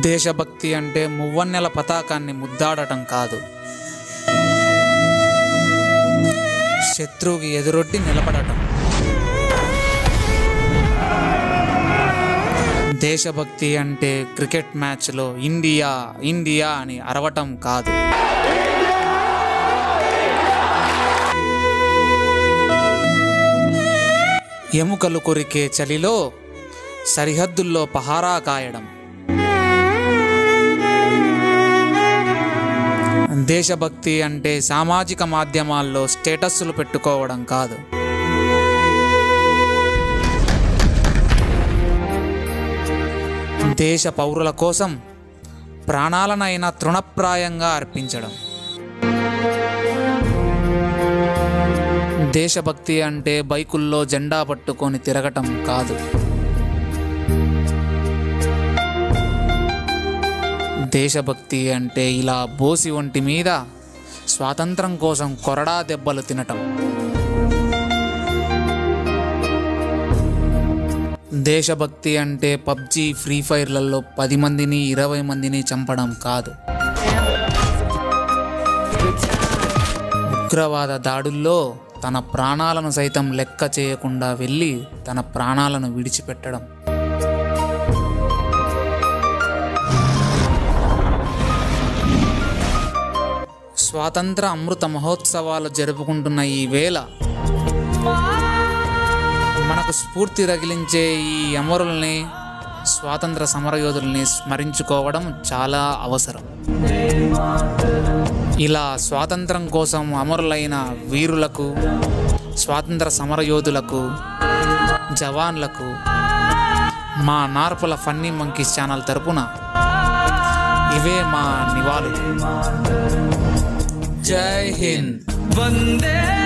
దేశభక్తి అంటే మువ్వన్నెల పతాకాన్ని ముద్దాడటం కాదు శత్రువుకి ఎదురొడ్డి నిలబడటం దేశభక్తి అంటే క్రికెట్ మ్యాచ్లో ఇండియా ఇండియా అని అరవటం కాదు ఎముకలు కొరికే చలిలో సరిహద్దుల్లో పహారా కాయడం దేశభక్తి అంటే సామాజిక మాధ్యమాల్లో స్టేటస్లు పెట్టుకోవడం కాదు దేశ పౌరుల కోసం ప్రాణాలనైనా తృణప్రాయంగా అర్పించడం దేశభక్తి అంటే బైకుల్లో జెండా పట్టుకొని తిరగటం కాదు దేశభక్తి అంటే ఇలా బోసి ఒంటి మీద స్వాతంత్రం కోసం కొరడా దెబ్బలు తినటం దేశభక్తి అంటే పబ్జి ఫ్రీ ఫైర్లలో పది మందిని ఇరవై మందిని చంపడం కాదు ఉగ్రవాద దాడుల్లో తన ప్రాణాలను సైతం లెక్క చేయకుండా వెళ్ళి తన ప్రాణాలను విడిచిపెట్టడం స్వాతంత్ర అమృత మహోత్సవాలు జరుపుకుంటున్న ఈ వేళ మనకు స్ఫూర్తి రగిలించే ఈ అమరుల్ని స్వాతంత్ర సమరయోధుల్ని స్మరించుకోవడం చాలా అవసరం ఇలా స్వాతంత్రం కోసం అమరులైన వీరులకు స్వాతంత్ర సమరయోధులకు జవాన్లకు మా నార్పుల ఫన్నీ మంకీస్ ఛానల్ తరపున ఇవే మా నివాళులు జై హింద్ వందే